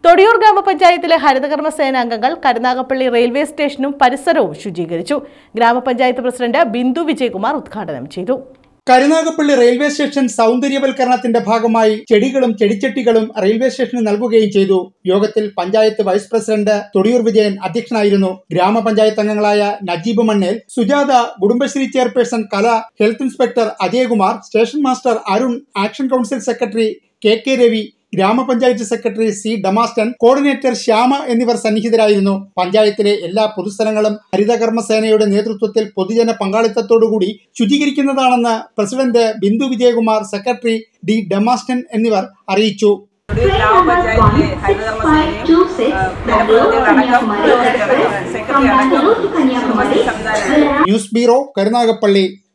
തൊടിയൂർ ഗ്രാമപഞ്ചായത്തിലെ ഹരിതകർമ്മ സേന അംഗങ്ങൾ കരുനാഗപ്പള്ളി റെയിൽവേ സ്റ്റേഷനും പരിസരവും ശുചീകരിച്ചു ഗ്രാമപഞ്ചായത്ത് പ്രസിഡന്റ് ബിന്ദു വിജയകുമാർ ഉദ്ഘാടനം ചെയ്തു കരുനാഗപ്പള്ളി റെയിൽവേ സ്റ്റേഷൻ സൗന്ദര്യവൽക്കരണത്തിന്റെ ഭാഗമായി ചെടികളും ചെടിച്ചട്ടികളും റെയിൽവേ സ്റ്റേഷന് നൽകുകയും ചെയ്തു യോഗത്തിൽ പഞ്ചായത്ത് വൈസ് പ്രസിഡന്റ് തൊടിയൂർ വിജയൻ അധ്യക്ഷനായിരുന്നു ഗ്രാമപഞ്ചായത്ത് അംഗങ്ങളായ Najeeb Mannel Sujatha Kudumbashree chairperson Kala health inspector Ajayakumar station master Arun action council secretary K K Ravi ഗ്രാമപഞ്ചായത്ത് secretary C Damastan coordinator Shyama എന്നിവർ സന്നിഹിതരായിരുന്നു പഞ്ചായത്തിലെ എല്ലാ പൊതുസ്ഥലങ്ങളും ഹരിതകർമ്മ സേനയുടെ നേതൃത്വത്തിൽ പൊതുജന പങ്കാളിത്തത്തോടുകൂടി ശുചീകരിക്കുന്നതാണെന്ന് president Bindu Vijayakumar secretary D Damastan എന്നിവർ അറിയിച്ചു ഒരു ഗ്രാമപഞ്ചായത്തിലെ ഹരിതകർമ്മസേനയും ആ, ജനപ്രതിനിധികളടക്കം സെക്രട്ടറി അടക്കം കുടുംബശ്രീ സംവിധാനം ന്യൂസ് ബ്യൂറോ കരുനാഗപ്പള്ളി